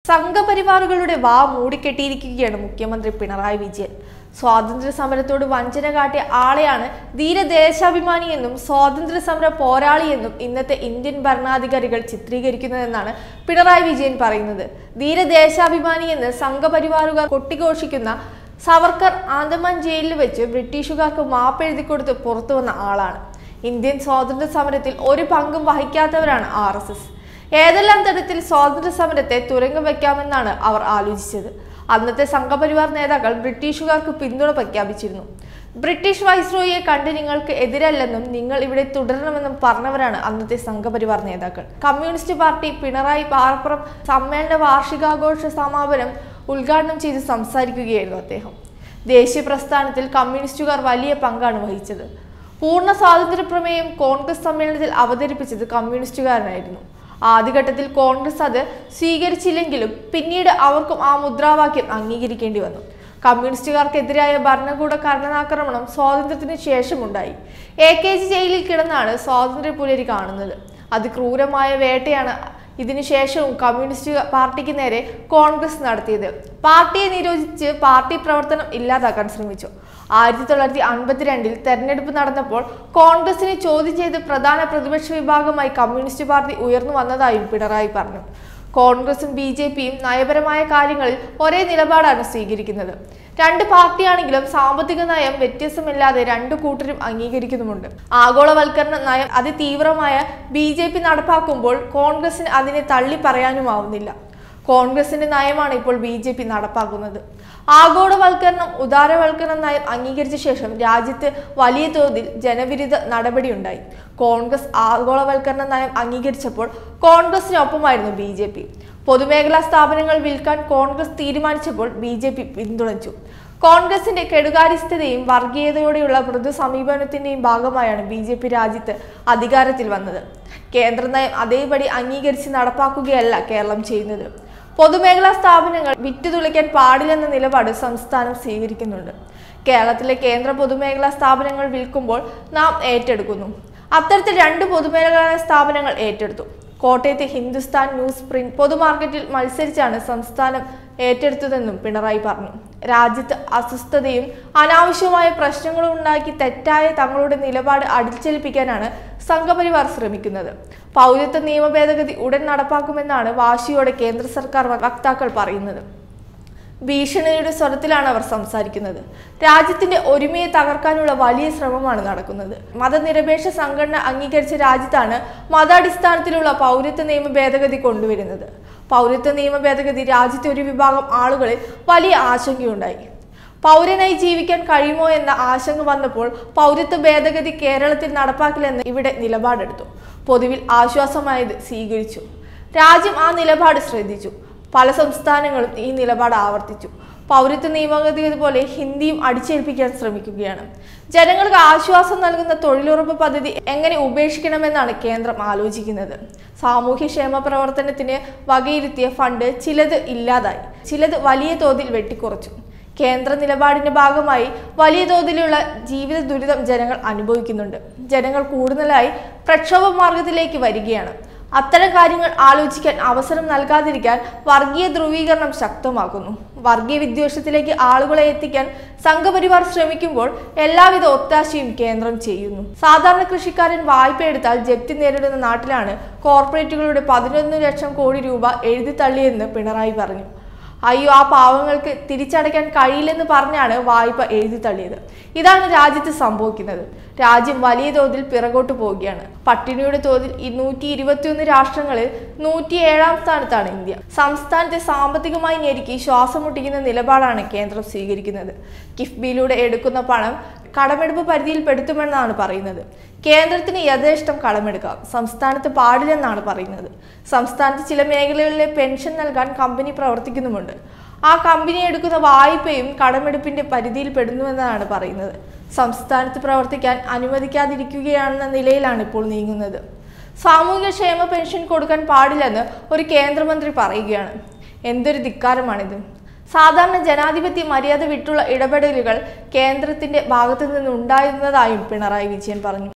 സംഘപരിവാറുകളുടെ വാ മൂടിക്കെട്ടിയിരിക്കുകയാണ് മുഖ്യമന്ത്രി പിണറായി വിജയൻ സ്വാതന്ത്ര്യ സമരത്തോട് വഞ്ചന കാട്ടിയ ആളെയാണ് ധീരദേശാഭിമാനി എന്നും സ്വാതന്ത്ര്യ സമര പോരാളി എന്നും ഇന്നത്തെ ഇന്ത്യൻ ഭരണാധികാരികൾ ചിത്രീകരിക്കുന്നതെന്നാണ് പിണറായി വിജയൻ പറയുന്നത് ധീരദേശാഭിമാനി എന്ന് സംഘപരിവാറുകാർ കൊട്ടിഘോഷിക്കുന്ന സവർക്കർ ആന്തമാൻ ജയിലിൽ വെച്ച് ബ്രിട്ടീഷുകാർക്ക് മാപ്പെഴുതി കൊടുത്ത് പുറത്തു വന്ന ആളാണ് ഇന്ത്യൻ സ്വാതന്ത്ര്യ സമരത്തിൽ ഒരു പങ്കും വഹിക്കാത്തവരാണ് ആർ എസ് എസ് ഏതെല്ലാം തരത്തിൽ സ്വാതന്ത്ര്യ സമരത്തെ തുരങ്കം വയ്ക്കാമെന്നാണ് അവർ ആലോചിച്ചത് അന്നത്തെ സംഘപരിവാർ നേതാക്കൾ ബ്രിട്ടീഷുകാർക്ക് പിന്തുണ പ്രഖ്യാപിച്ചിരുന്നു ബ്രിട്ടീഷ് വൈസ്രോയിയെ കണ്ട് നിങ്ങൾക്ക് എതിരല്ലെന്നും നിങ്ങൾ ഇവിടെ തുടരണമെന്നും പറഞ്ഞവരാണ് അന്നത്തെ സംഘപരിവാർ നേതാക്കൾ കമ്മ്യൂണിസ്റ്റ് പാർട്ടി പിണറായി പാറപ്പുറം സമ്മേളന വാർഷികാഘോഷ സമാപനം ഉദ്ഘാടനം ചെയ്ത് സംസാരിക്കുകയായിരുന്നു അദ്ദേഹം ദേശീയ പ്രസ്ഥാനത്തിൽ കമ്മ്യൂണിസ്റ്റുകാർ വലിയ പങ്കാണ് വഹിച്ചത് പൂർണ്ണ സ്വാതന്ത്ര്യ പ്രമേയം കോൺഗ്രസ് സമ്മേളനത്തിൽ അവതരിപ്പിച്ചത് കമ്മ്യൂണിസ്റ്റുകാരനായിരുന്നു ആദ്യഘട്ടത്തിൽ കോൺഗ്രസ് അത് സ്വീകരിച്ചില്ലെങ്കിലും പിന്നീട് അവർക്കും ആ മുദ്രാവാക്യം അംഗീകരിക്കേണ്ടി വന്നു കമ്മ്യൂണിസ്റ്റുകാർക്കെതിരായ ഭരണകൂട കടന്നാക്രമണം സ്വാതന്ത്ര്യത്തിന് ശേഷമുണ്ടായി എ കെ ജി ജയിലിൽ കിടന്നാണ് സ്വാതന്ത്ര്യ പുലരി കാണുന്നത് അതിക്രൂരമായ വേട്ടയാണ് ഇതിനുശേഷവും കമ്മ്യൂണിസ്റ്റ് പാർട്ടിക്ക് നേരെ കോൺഗ്രസ് നടത്തിയത് പാർട്ടിയെ നിരോധിച്ച് പാർട്ടി പ്രവർത്തനം ഇല്ലാതാക്കാൻ ശ്രമിച്ചു ആയിരത്തി തൊള്ളായിരത്തി അൻപത്തിരണ്ടിൽ തെരഞ്ഞെടുപ്പ് നടന്നപ്പോൾ കോൺഗ്രസിനെ ചോദ്യം ചെയ്ത് പ്രധാന പ്രതിപക്ഷ വിഭാഗമായി കമ്മ്യൂണിസ്റ്റ് പാർട്ടി ഉയർന്നു വന്നതായും പിണറായി പറഞ്ഞു കോൺഗ്രസും ബി ജെ പിയും നയപരമായ കാര്യങ്ങളിൽ ഒരേ നിലപാടാണ് സ്വീകരിക്കുന്നത് രണ്ട് പാർട്ടിയാണെങ്കിലും സാമ്പത്തിക നയം വ്യത്യസ്തമില്ലാതെ രണ്ടു കൂട്ടരും അംഗീകരിക്കുന്നുമുണ്ട് ആഗോളവൽക്കരണ നയം അതിതീവ്രമായ ബി ജെ പി നടപ്പാക്കുമ്പോൾ കോൺഗ്രസിന് അതിനെ തള്ളി പറയാനുമാവുന്നില്ല കോൺഗ്രസിന്റെ നയമാണ് ഇപ്പോൾ ബി ജെ പി നടപ്പാക്കുന്നത് ആഗോളവൽക്കരണം ഉദാരവൽക്കരണ നയം അംഗീകരിച്ച ശേഷം രാജ്യത്ത് വലിയ തോതിൽ ജനവിരുദ്ധ നടപടിയുണ്ടായി കോൺഗ്രസ് ആഗോളവൽക്കരണ നയം അംഗീകരിച്ചപ്പോൾ കോൺഗ്രസിനൊപ്പമായിരുന്നു ബി ജെ പി പൊതുമേഖലാ സ്ഥാപനങ്ങൾ വിൽക്കാൻ കോൺഗ്രസ് തീരുമാനിച്ചപ്പോൾ ബി ജെ പി പിന്തുണച്ചു കോൺഗ്രസിന്റെ കെടുകാര്യസ്ഥതയും വർഗീയതയോടെയുള്ള മൃദു സമീപനത്തിന്റെയും ഭാഗമായാണ് ബി ജെ പി രാജ്യത്ത് അധികാരത്തിൽ വന്നത് കേന്ദ്ര നയം അതേപടി അംഗീകരിച്ച് നടപ്പാക്കുകയല്ല കേരളം ചെയ്യുന്നത് പൊതുമേഖലാ സ്ഥാപനങ്ങൾ വിറ്റുതുളയ്ക്കാൻ പാടില്ലെന്ന നിലപാട് സംസ്ഥാനം സ്വീകരിക്കുന്നുണ്ട് കേരളത്തിലെ കേന്ദ്ര പൊതുമേഖലാ സ്ഥാപനങ്ങൾ വിൽക്കുമ്പോൾ നാം ഏറ്റെടുക്കുന്നു അത്തരത്തിൽ രണ്ട് പൊതുമേഖലാ സ്ഥാപനങ്ങൾ ഏറ്റെടുത്തു കോട്ടയത്തെ ഹിന്ദുസ്ഥാൻ ന്യൂസ് പ്രിന്റ് പൊതുമാർക്കറ്റിൽ മത്സരിച്ചാണ് സംസ്ഥാനം ഏറ്റെടുത്തതെന്നും പിണറായി പറഞ്ഞു രാജ്യത്ത് അസ്വസ്ഥതയും അനാവശ്യമായ പ്രശ്നങ്ങളും ഉണ്ടാക്കി തെറ്റായ തങ്ങളുടെ നിലപാട് അടിച്ചേൽപ്പിക്കാനാണ് സംഘപരിവാർ ശ്രമിക്കുന്നത് പൗരത്വ നിയമ ഭേദഗതി ഉടൻ നടപ്പാക്കുമെന്നാണ് വാശിയോടെ കേന്ദ്ര സർക്കാർ വക്താക്കൾ പറയുന്നത് ഭീഷണിയുടെ സ്വരത്തിലാണ് അവർ സംസാരിക്കുന്നത് രാജ്യത്തിന്റെ ഒരുമയെ തകർക്കാനുള്ള വലിയ ശ്രമമാണ് നടക്കുന്നത് മതനിരപേക്ഷ സംഘടന അംഗീകരിച്ച രാജ്യത്താണ് മതാടിസ്ഥാനത്തിലുള്ള പൗരത്വ നിയമ ഭേദഗതി കൊണ്ടുവരുന്നത് പൗരത്വ നിയമ ഭേദഗതി രാജ്യത്തെ ഒരു വിഭാഗം ആളുകളിൽ വലിയ ആശങ്കയുണ്ടായി പൗരനായി ജീവിക്കാൻ കഴിയുമോ എന്ന ആശങ്ക വന്നപ്പോൾ പൗരത്വ ഭേദഗതി കേരളത്തിൽ നടപ്പാക്കില്ലെന്ന് ഇവിടെ നിലപാടെടുത്തു പൊതുവിൽ ആശ്വാസമായത് സ്വീകരിച്ചു രാജ്യം ആ നിലപാട് ശ്രദ്ധിച്ചു പല സംസ്ഥാനങ്ങളും ഈ നിലപാട് ആവർത്തിച്ചു പൗരത്വ നിയമഗതി പോലെ ഹിന്ദിയും അടിച്ചേൽപ്പിക്കാൻ ശ്രമിക്കുകയാണ് ജനങ്ങൾക്ക് ആശ്വാസം നൽകുന്ന തൊഴിലുറപ്പ് പദ്ധതി എങ്ങനെ ഉപേക്ഷിക്കണമെന്നാണ് കേന്ദ്രം ആലോചിക്കുന്നത് സാമൂഹ്യക്ഷേമ പ്രവർത്തനത്തിന് വകയിരുത്തിയ ഫണ്ട് ചിലത് ഇല്ലാതായി ചിലത് വലിയ തോതിൽ വെട്ടിക്കുറച്ചു കേന്ദ്ര നിലപാടിന്റെ ഭാഗമായി വലിയ തോതിലുള്ള ജീവിത ദുരിതം ജനങ്ങൾ അനുഭവിക്കുന്നുണ്ട് ജനങ്ങൾ കൂടുതലായി പ്രക്ഷോഭ മാർഗത്തിലേക്ക് വരികയാണ് അത്തരം കാര്യങ്ങൾ ആലോചിക്കാൻ അവസരം നൽകാതിരിക്കാൻ വർഗീയ ധ്രുവീകരണം ശക്തമാക്കുന്നു വർഗീയ വിദ്വേഷത്തിലേക്ക് ആളുകളെ എത്തിക്കാൻ സംഘപരിവാർ ശ്രമിക്കുമ്പോൾ എല്ലാവിധ ഒത്താശയും കേന്ദ്രം ചെയ്യുന്നു സാധാരണ കൃഷിക്കാരൻ വായ്പ എടുത്താൽ ജപ്തി നേരിടുന്ന നാട്ടിലാണ് കോർപ്പറേറ്റുകളുടെ പതിനൊന്ന് ലക്ഷം കോടി രൂപ എഴുതി തള്ളിയെന്ന് പിണറായി പറഞ്ഞു അയ്യോ ആ പാവങ്ങൾക്ക് തിരിച്ചടയ്ക്കാൻ കഴിയില്ലെന്ന് പറഞ്ഞാണ് വായ്പ എഴുതി തള്ളിയത് ഇതാണ് രാജ്യത്ത് സംഭവിക്കുന്നത് രാജ്യം വലിയ തോതിൽ പിറകോട്ട് പോവുകയാണ് പട്ടിണിയുടെ തോതിൽ ഈ നൂറ്റി ഇരുപത്തിയൊന്ന് രാഷ്ട്രങ്ങളിൽ നൂറ്റി ഏഴാം സ്ഥാനത്താണ് ഇന്ത്യ സംസ്ഥാനത്തെ സാമ്പത്തികമായി ഞെരുക്കി ശ്വാസം മുട്ടിക്കുന്ന നിലപാടാണ് കേന്ദ്രം സ്വീകരിക്കുന്നത് കിഫ്ബിയിലൂടെ എടുക്കുന്ന പണം കടമെടുപ്പ് പരിധിയിൽ പെടുത്തുമെന്നാണ് പറയുന്നത് കേന്ദ്രത്തിന് യഥേഷ്ടം കടമെടുക്കാം സംസ്ഥാനത്ത് പാടില്ലെന്നാണ് പറയുന്നത് സംസ്ഥാനത്ത് ചില മേഖലകളിലെ പെൻഷൻ നൽകാൻ കമ്പനി പ്രവർത്തിക്കുന്നുമുണ്ട് ആ കമ്പനി എടുക്കുന്ന വായ്പയും കടമെടുപ്പിന്റെ പരിധിയിൽ പെടുന്നുവെന്നാണ് പറയുന്നത് സംസ്ഥാനത്ത് പ്രവർത്തിക്കാൻ അനുവദിക്കാതിരിക്കുകയാണെന്ന നിലയിലാണ് ഇപ്പോൾ നീങ്ങുന്നത് സാമൂഹിക ക്ഷേമ പെൻഷൻ കൊടുക്കാൻ പാടില്ലെന്ന് ഒരു കേന്ദ്രമന്ത്രി പറയുകയാണ് എന്തൊരു ധിക്കാരമാണിത് സാധാരണ ജനാധിപത്യ മര്യാദ വിട്ടുള്ള ഇടപെടലുകൾ കേന്ദ്രത്തിന്റെ ഭാഗത്തു നിന്നുണ്ടായിരുന്നതായും പിണറായി വിജയൻ പറഞ്ഞു